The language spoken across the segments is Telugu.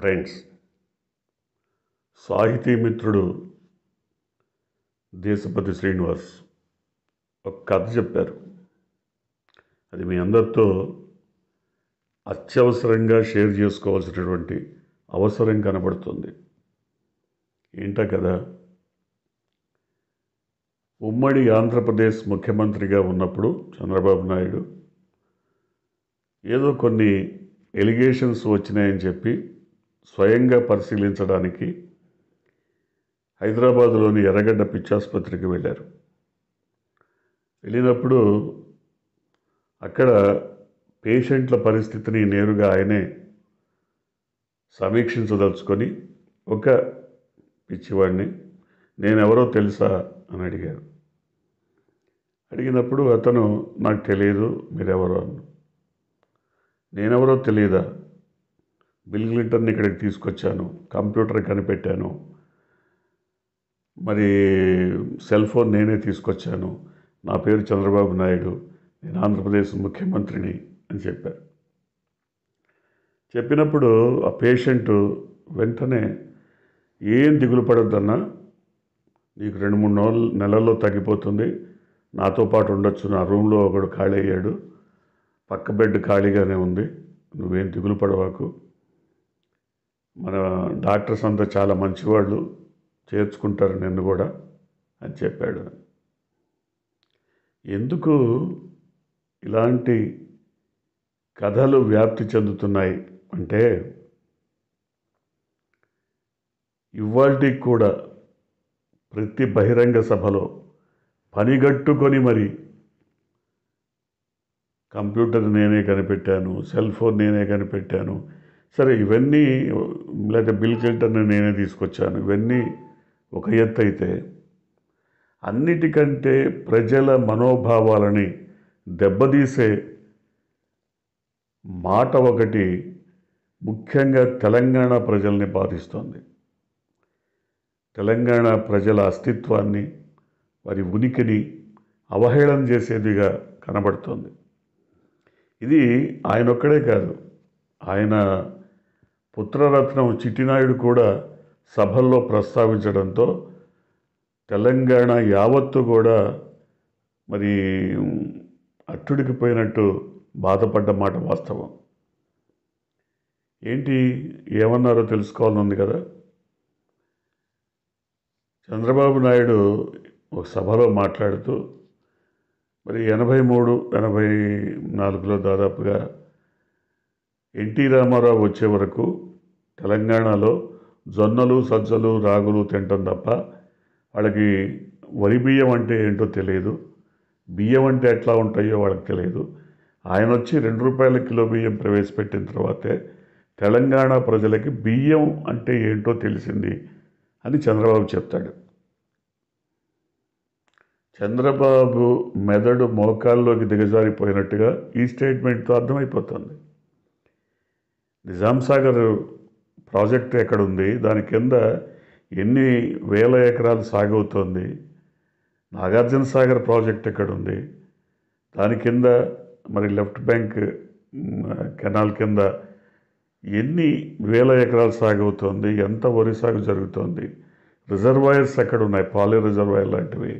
ఫ్రెండ్స్ సాహితీ మిత్రుడు దేశపతి శ్రీనివాస్ ఒక కథ చెప్పారు అది మీ అందరితో అత్యవసరంగా షేర్ చేసుకోవాల్సినటువంటి అవసరం కనబడుతుంది ఏంటా కదా ఉమ్మడి ఆంధ్రప్రదేశ్ ముఖ్యమంత్రిగా ఉన్నప్పుడు చంద్రబాబు నాయుడు ఏదో కొన్ని ఎలిగేషన్స్ వచ్చినాయని చెప్పి స్వయంగా పరిశీలించడానికి హైదరాబాదులోని ఎర్రగడ్డ పిచ్చాసుపత్రికి వెళ్ళారు వెళ్ళినప్పుడు అక్కడ పేషెంట్ల పరిస్థితిని నేరుగా ఆయనే సమీక్షించదలుచుకొని ఒక పిచ్చివాడిని నేనెవరో తెలుసా అని అడిగారు అడిగినప్పుడు అతను నాకు తెలియదు మీరెవరో అన్న నేనెవరో తెలియదా బిల్ క్లింటన్ ఇక్కడికి తీసుకొచ్చాను కంప్యూటర్ కనిపెట్టాను మరి సెల్ ఫోన్ నేనే తీసుకొచ్చాను నా పేరు చంద్రబాబు నాయుడు నేను ఆంధ్రప్రదేశ్ ముఖ్యమంత్రిని అని చెప్పారు చెప్పినప్పుడు ఆ పేషెంట్ వెంటనే ఏం దిగులు పడొద్దన్నా నీకు రెండు మూడు నెలలు నెలల్లో తగ్గిపోతుంది నాతో పాటు ఉండొచ్చు నా రూమ్లో ఒకడు ఖాళీ అయ్యాడు పక్క బెడ్ ఖాళీగానే ఉంది నువ్వేం దిగులు పడవాకు మన డాక్టర్స్ అంతా చాలా మంచివాళ్ళు చేర్చుకుంటారు నిన్ను కూడా అని చెప్పాడు ఎందుకు ఇలాంటి కథలు వ్యాప్తి చెందుతున్నాయి అంటే ఇవాళకి కూడా ప్రతి బహిరంగ సభలో పనిగట్టుకొని మరి కంప్యూటర్ నేనే కనిపెట్టాను సెల్ ఫోన్ నేనే కనిపెట్టాను సరే ఇవన్నీ లేకపోతే బిల్ క్లింటన్ నేనే తీసుకొచ్చాను ఇవన్నీ ఒక ఎత్తు అయితే అన్నిటికంటే ప్రజల మనోభావాలని దెబ్బతీసే మాట ఒకటి ముఖ్యంగా తెలంగాణ ప్రజల్ని బాధిస్తోంది తెలంగాణ ప్రజల అస్తిత్వాన్ని వారి ఉనికిని అవహేళన చేసేదిగా కనబడుతోంది ఇది ఆయన ఒక్కడే కాదు ఆయన పుత్రరత్నం చిట్టినాయుడు కూడా సభల్లో ప్రస్తావించడంతో తెలంగాణ యావత్తు కూడా మరి అట్టుడికి పోయినట్టు బాధపడ్డ మాట వాస్తవం ఏంటి ఏమన్నారో తెలుసుకోవాలని ఉంది కదా చంద్రబాబు నాయుడు ఒక సభలో మాట్లాడుతూ మరి ఎనభై మూడు ఎనభై నాలుగులో దాదాపుగా ఎన్టీ రామారావు వచ్చే వరకు తెలంగాణలో జొన్నలు సజ్జలు రాగులు తింటాం తప్ప వాళ్ళకి వరి బియ్యం అంటే ఏంటో తెలియదు బియ్యం అంటే ఎట్లా ఉంటాయో వాళ్ళకి తెలియదు ఆయన వచ్చి రెండు రూపాయల కిలో బియ్యం ప్రవేశపెట్టిన తర్వాతే తెలంగాణ ప్రజలకి బియ్యం అంటే ఏంటో తెలిసింది అని చంద్రబాబు చెప్తాడు చంద్రబాబు మెదడు మోకాల్లోకి దిగజారిపోయినట్టుగా ఈ స్టేట్మెంట్తో అర్థమైపోతుంది నిజాం సాగర్ ప్రాజెక్ట్ ఎక్కడుంది దాని కింద ఎన్ని వేల ఎకరాలు సాగవుతోంది నాగార్జున సాగర్ ప్రాజెక్ట్ ఎక్కడుంది దాని కింద మరి లెఫ్ట్ బ్యాంక్ కెనాల్ కింద ఎన్ని వేల ఎకరాలు సాగవుతోంది ఎంత వరి సాగు జరుగుతోంది రిజర్వాయర్స్ ఎక్కడ ఉన్నాయి పాలే రిజర్వాయర్ లాంటివి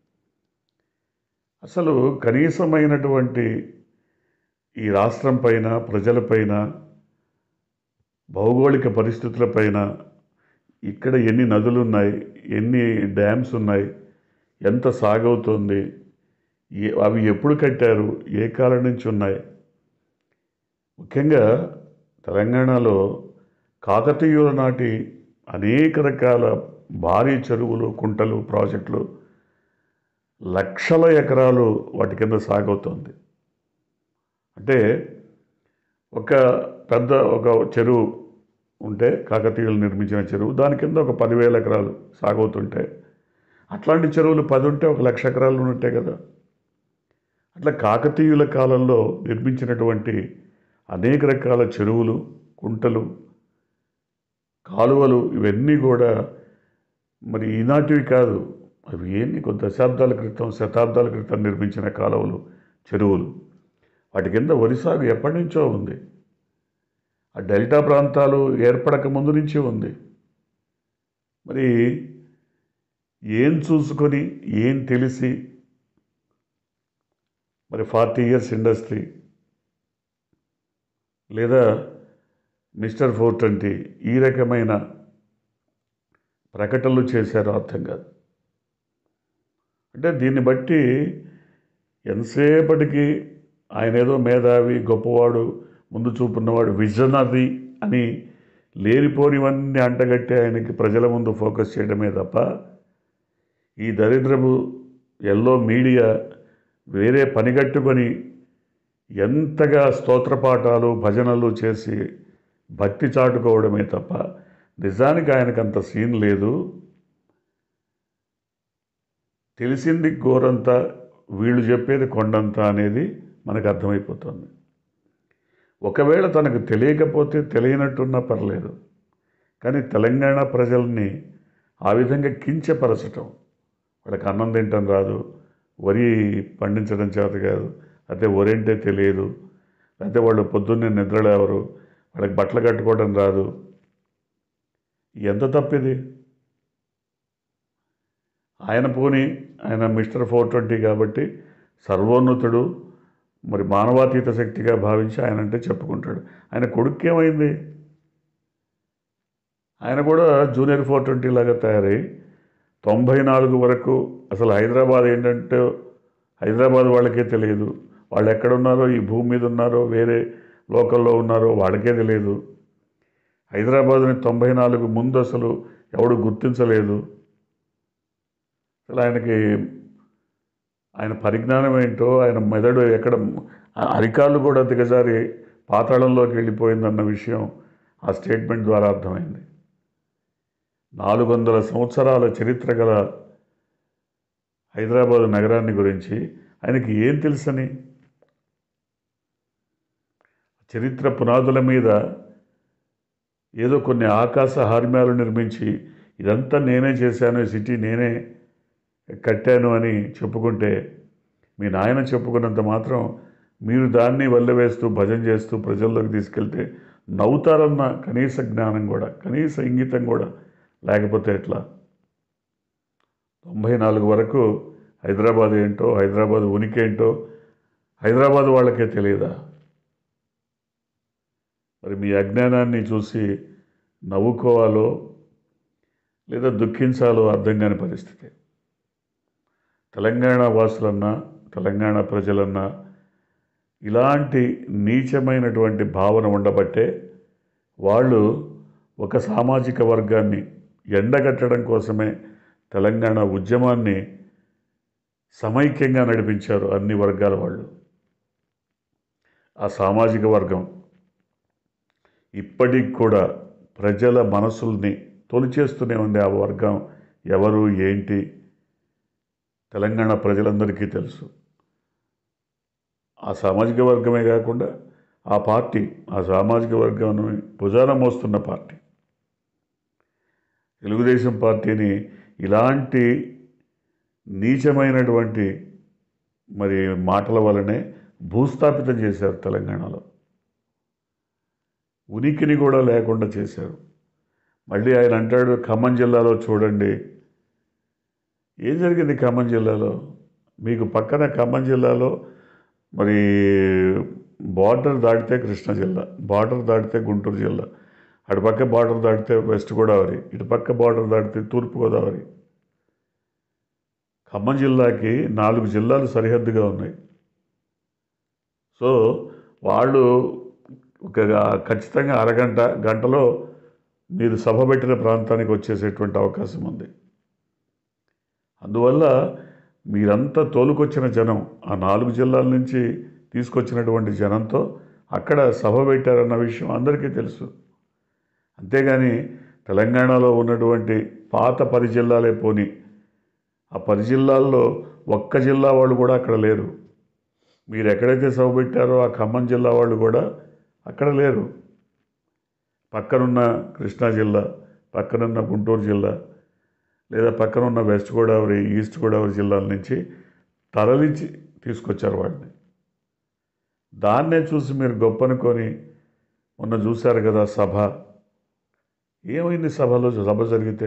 అసలు కనీసమైనటువంటి ఈ రాష్ట్రం పైన ప్రజలపైన భౌగోళిక పరిస్థితులపైన ఇక్కడ ఎన్ని నదులు ఉన్నాయి ఎన్ని డ్యామ్స్ ఉన్నాయి ఎంత సాగవుతుంది ఏ అవి ఎప్పుడు కట్టారు ఏ కాలం నుంచి ఉన్నాయి ముఖ్యంగా తెలంగాణలో కాకతీయుల నాటి అనేక రకాల భారీ చెరువులు కుంటలు ప్రాజెక్టులు లక్షల ఎకరాలు వాటి కింద సాగవుతోంది అంటే ఒక పెద్ద ఒక చెరువు ఉంటే కాకతీయులు నిర్మించిన చెరువు దాని కింద ఒక పదివేల ఎకరాలు సాగవుతుంటే అట్లాంటి చెరువులు పది ఉంటే ఒక లక్ష ఎకరాలు ఉంటాయి కదా అట్లా కాకతీయుల కాలంలో నిర్మించినటువంటి అనేక రకాల చెరువులు కుంటలు కాలువలు ఇవన్నీ కూడా మరి ఈనాటివి కాదు అవి ఏంటి కొంత దశాబ్దాల క్రితం శతాబ్దాల క్రితం నిర్మించిన కాలువలు చెరువులు వాటి కింద వరి సాగు ఎప్పటి నుంచో ఉంది ఆ డెల్టా ప్రాంతాలు ఏర్పడక ముందు నుంచి ఉంది మరి ఏం చూసుకొని ఏం తెలిసి మరి ఫార్టీ ఇయర్స్ ఇండస్ట్రీ లేదా మిస్టర్ ఫోర్ ట్వంటీ ఈ రకమైన ప్రకటనలు చేశారో అర్థం కాదు అంటే దీన్ని బట్టి ఎంతసేపటికి ఆయన ఏదో మేధావి గొప్పవాడు ముందు చూపున్నవాడు విజనరీ అని లేనిపోనివన్నీ అంటగట్టి ఆయనకి ప్రజల ముందు ఫోకస్ చేయడమే తప్ప ఈ దరిద్రపు ఎల్లో మీడియా వేరే పనిగట్టుకొని ఎంతగా స్తోత్రపాఠాలు భజనలు చేసి భక్తి చాటుకోవడమే తప్ప నిజానికి ఆయనకు అంత సీన్ లేదు తెలిసింది గోరంత వీళ్ళు చెప్పేది కొండంత అనేది మనకు అర్థమైపోతుంది ఒకవేళ తనకు తెలియకపోతే తెలియనట్టున్నా పర్లేదు కానీ తెలంగాణ ప్రజల్ని ఆ విధంగా కించపరచటం వాళ్ళకి అన్నం తింటం రాదు వరి పండించడం చేత కాదు అయితే వరంటే తెలియదు అయితే వాళ్ళు పొద్దున్నే నిద్రలేవరు వాళ్ళకి బట్టలు కట్టుకోవడం రాదు ఎంత తప్పిది ఆయన పోని ఆయన మిస్టర్ ఫోర్ ట్వంటీ కాబట్టి సర్వోన్నతుడు మరి మానవాతీత శక్తిగా భావించి ఆయన అంటే చెప్పుకుంటాడు ఆయన కొడుకు ఏమైంది ఆయన కూడా జూనియర్ ఫోర్ ట్వంటీ లాగా తయారై తొంభై నాలుగు వరకు అసలు హైదరాబాద్ ఏంటంటే హైదరాబాద్ వాళ్ళకే తెలియదు వాళ్ళు ఎక్కడున్నారో ఈ భూమి మీద ఉన్నారో వేరే లోకల్లో ఉన్నారో వాళ్ళకే తెలియదు హైదరాబాద్ని తొంభై నాలుగు ముందు అసలు ఎవడు గుర్తించలేదు అసలు ఆయనకి ఆయన పరిజ్ఞానం ఏంటో ఆయన మెదడు ఎక్కడ ఆ అరికాళ్ళు కూడా దిగజారి పాతాళంలోకి వెళ్ళిపోయిందన్న విషయం ఆ స్టేట్మెంట్ ద్వారా అర్థమైంది నాలుగు వందల సంవత్సరాల చరిత్ర గల హైదరాబాదు నగరాన్ని గురించి ఆయనకి ఏం తెలుసని చరిత్ర పునాదుల మీద ఏదో కొన్ని ఆకాశ హార్మ్యాలు నిర్మించి ఇదంతా నేనే చేశాను ఈ సిటీ నేనే కట్టాను అని చెప్పుకుంటే మీ నాయన చెప్పుకున్నంత మాత్రం మీరు దాన్ని వల్లవేస్తూ భజన చేస్తూ ప్రజల్లోకి తీసుకెళ్తే నవ్వుతారన్న కనీస జ్ఞానం కూడా కనీస ఇంగితం కూడా లేకపోతే ఎట్లా తొంభై నాలుగు వరకు హైదరాబాద్ ఏంటో హైదరాబాద్ ఉనికి ఏంటో హైదరాబాద్ వాళ్ళకే తెలియదా మరి మీ అజ్ఞానాన్ని చూసి నవ్వుకోవాలో లేదా దుఃఖించాలో అర్థం కాని పరిస్థితి తెలంగాణ వాసులన్నా తెలంగాణ ప్రజలన్నా ఇలాంటి నీచమైనటువంటి భావన ఉండబట్టే వాళ్ళు ఒక సామాజిక వర్గాన్ని ఎండగట్టడం కోసమే తెలంగాణ ఉద్యమాన్ని సమైక్యంగా నడిపించారు అన్ని వర్గాల వాళ్ళు ఆ సామాజిక వర్గం ఇప్పటికి కూడా ప్రజల మనసుల్ని తొలిచేస్తూనే ఉంది ఆ వర్గం ఎవరు ఏంటి తెలంగాణ ప్రజలందరికీ తెలుసు ఆ సామాజిక వర్గమే కాకుండా ఆ పార్టీ ఆ సామాజిక వర్గాన్ని భుజాన మోస్తున్న పార్టీ తెలుగుదేశం పార్టీని ఇలాంటి నీచమైనటువంటి మరి మాటల వల్లనే భూస్థాపితం చేశారు తెలంగాణలో ఉనికిని కూడా లేకుండా చేశారు మళ్ళీ ఆయన అంటాడు ఖమ్మం జిల్లాలో చూడండి ఏం జరిగింది ఖమ్మం జిల్లాలో మీకు పక్కన ఖమ్మం జిల్లాలో మరి బార్డర్ దాటితే కృష్ణా జిల్లా బార్డర్ దాటితే గుంటూరు జిల్లా అటు పక్క బార్డర్ దాటితే వెస్ట్ గోదావరి ఇటు పక్క బార్డర్ దాటితే తూర్పు గోదావరి ఖమ్మం జిల్లాకి నాలుగు జిల్లాలు సరిహద్దుగా ఉన్నాయి సో వాళ్ళు ఒక ఖచ్చితంగా అరగంట గంటలో మీరు సభ పెట్టిన ప్రాంతానికి వచ్చేసేటువంటి అవకాశం ఉంది అందువల్ల మీరంతా తోలుకొచ్చిన జనం ఆ నాలుగు జిల్లాల నుంచి తీసుకొచ్చినటువంటి జనంతో అక్కడ సభ పెట్టారన్న విషయం అందరికీ తెలుసు అంతేగాని తెలంగాణలో ఉన్నటువంటి పాత పది జిల్లాలే పోని ఆ పది జిల్లాల్లో ఒక్క జిల్లా వాళ్ళు కూడా అక్కడ లేరు మీరు ఎక్కడైతే సభ పెట్టారో ఆ ఖమ్మం జిల్లా వాళ్ళు కూడా అక్కడ లేరు పక్కనున్న కృష్ణా జిల్లా పక్కనున్న గుంటూరు జిల్లా లేదా పక్కనున్న వెస్ట్ గోదావరి ఈస్ట్ గోదావరి జిల్లాల నుంచి తరలించి తీసుకొచ్చారు వాడిని దాన్నే చూసి మీరు గొప్ప అనుకొని మొన్న చూశారు కదా సభ ఏమైంది సభలో సభ జరిగితే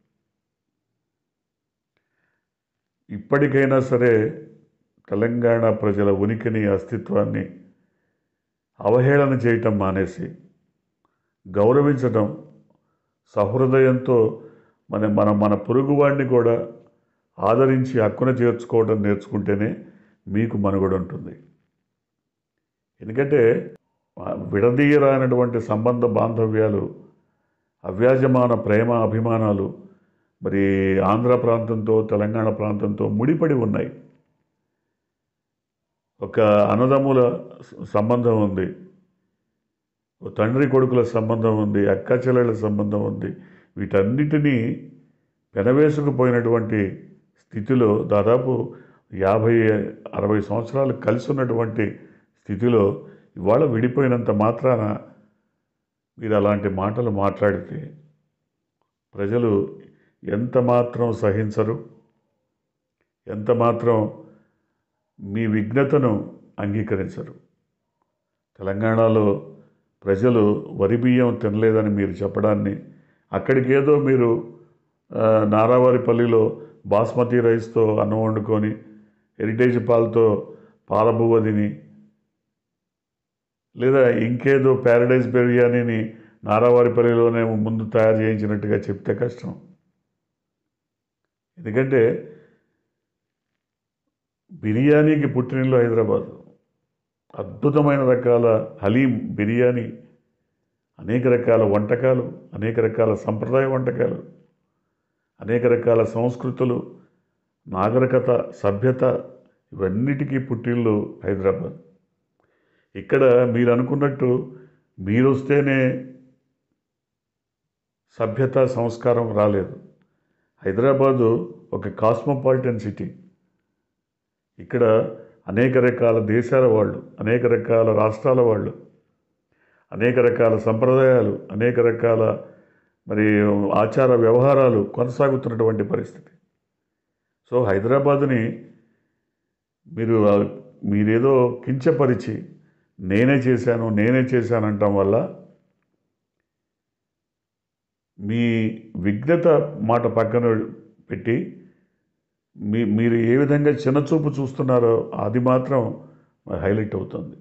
ఇప్పటికైనా సరే తెలంగాణ ప్రజల ఉనికిని అస్తిత్వాన్ని అవహేళన చేయటం మానేసి గౌరవించటం సహృదయంతో మన మన మన పొరుగువాడిని కూడా ఆదరించి హక్కున చేర్చుకోవడం నేర్చుకుంటేనే మీకు మనుగడ ఉంటుంది ఎందుకంటే విడదీయరానటువంటి సంబంధ బాంధవ్యాలు అవ్యాజమాన ప్రేమ అభిమానాలు మరి ఆంధ్ర ప్రాంతంతో తెలంగాణ ప్రాంతంతో ముడిపడి ఉన్నాయి ఒక అన్నదమ్ముల సంబంధం ఉంది ఓ తండ్రి కొడుకుల సంబంధం ఉంది అక్క చెల్లెళ్ళ సంబంధం ఉంది వీటన్నిటినీ పెనవేసుకుపోయినటువంటి స్థితిలో దాదాపు యాభై అరవై సంవత్సరాలు కలిసి ఉన్నటువంటి స్థితిలో ఇవాళ విడిపోయినంత మాత్రాన మీరు అలాంటి మాటలు మాట్లాడితే ప్రజలు ఎంత మాత్రం సహించరు ఎంత మాత్రం మీ విఘ్నతను అంగీకరించరు తెలంగాణలో ప్రజలు వరి బియ్యం తినలేదని మీరు చెప్పడాన్ని అక్కడికి ఏదో మీరు ఆ, నారావారిపల్లిలో బాస్మతి రైస్తో అన్నం వండుకొని హెరిటేజ్ పాలతో పాలబువ్వ తిని లేదా ఇంకేదో ప్యారడైజ్ బిర్యానీని నారావారిపల్లిలోనే ముందు తయారు చేయించినట్టుగా చెప్తే కష్టం ఎందుకంటే బిర్యానీకి పుట్టినిల్లు హైదరాబాద్ అద్భుతమైన రకాల హలీం బిర్యానీ అనేక రకాల వంటకాలు అనేక రకాల సంప్రదాయ వంటకాలు అనేక రకాల సంస్కృతులు నాగరికత సభ్యత ఇవన్నిటికీ పుట్టిల్లు హైదరాబాద్ ఇక్కడ మీరు అనుకున్నట్టు మీరు వస్తేనే సభ్యత సంస్కారం రాలేదు హైదరాబాదు ఒక కాస్మోపాలిటన్ సిటీ ఇక్కడ అనేక రకాల దేశాల వాళ్ళు అనేక రకాల రాష్ట్రాల వాళ్ళు అనేక రకాల సంప్రదాయాలు అనేక రకాల మరి ఆచార వ్యవహారాలు కొనసాగుతున్నటువంటి పరిస్థితి సో హైదరాబాదుని మీరు ఆ, మీరేదో కించపరిచి నేనే చేశాను నేనే చేశాను అంటాం వల్ల మీ విఘ్నత మాట పక్కన పెట్టి మీ మీరు ఏ విధంగా చిన్నచూపు చూస్తున్నారో అది మాత్రం హైలైట్ అవుతుంది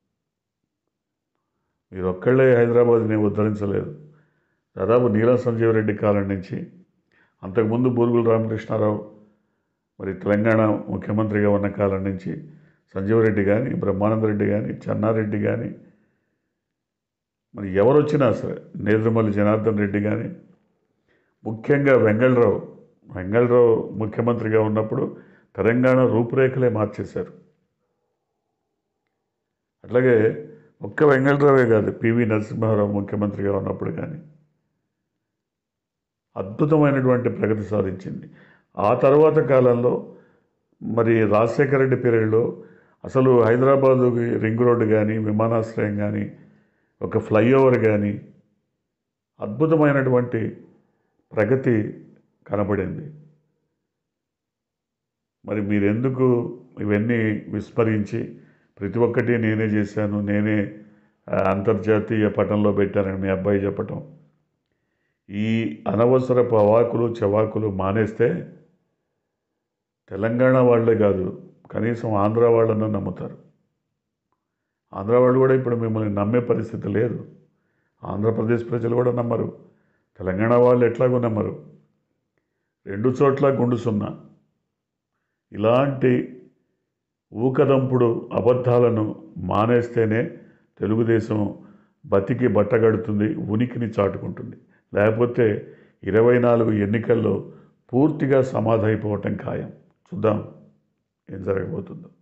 మీరు ఒక్కళ్ళే హైదరాబాద్ని ఉద్ధరించలేదు దాదాపు నీలం సంజీవ్ రెడ్డి కాలం నుంచి అంతకుముందు బూరుగుల రామకృష్ణారావు మరి తెలంగాణ ముఖ్యమంత్రిగా ఉన్న కాలం నుంచి సంజీవ్ రెడ్డి కానీ బ్రహ్మానంద రెడ్డి కానీ చెన్నారెడ్డి కానీ మరి ఎవరు వచ్చినా సరే నేదురుమల్లి జనార్దన్ రెడ్డి కానీ ముఖ్యంగా వెంగళరావు వెంగళరావు ముఖ్యమంత్రిగా ఉన్నప్పుడు తెలంగాణ రూపురేఖలే మార్చేశారు అట్లాగే ఒక్క వెంగళరావే కాదు పివి నరసింహారావు ముఖ్యమంత్రిగా ఉన్నప్పుడు కానీ అద్భుతమైనటువంటి ప్రగతి సాధించింది ఆ తర్వాత కాలంలో మరి రాజశేఖర రెడ్డి పీరియడ్లో అసలు హైదరాబాదుకి రింగ్ రోడ్డు కానీ విమానాశ్రయం కానీ ఒక ఫ్లైఓవర్ కానీ అద్భుతమైనటువంటి ప్రగతి కనబడింది మరి మీరెందుకు ఇవన్నీ విస్మరించి ప్రతి ఒక్కటి నేనే చేశాను నేనే ఆ, అంతర్జాతీయ పటంలో పెట్టానని మీ అబ్బాయి చెప్పటం ఈ అనవసరపు అవాకులు చవాకులు మానేస్తే తెలంగాణ వాళ్ళే కాదు కనీసం ఆంధ్ర వాళ్ళను నమ్ముతారు ఆంధ్ర వాళ్ళు కూడా ఇప్పుడు మిమ్మల్ని నమ్మే పరిస్థితి లేదు ఆంధ్రప్రదేశ్ ప్రజలు కూడా నమ్మరు తెలంగాణ వాళ్ళు ఎట్లాగో నమ్మరు రెండు చోట్ల గుండు సున్నా ఇలాంటి ఊకదంపుడు అబద్ధాలను మానేస్తేనే తెలుగుదేశం బతికి బట్టగడుతుంది ఉనికిని చాటుకుంటుంది లేకపోతే ఇరవై నాలుగు ఎన్నికల్లో పూర్తిగా సమాధైపోవటం ఖాయం చూద్దాం ఏం జరగబోతుందో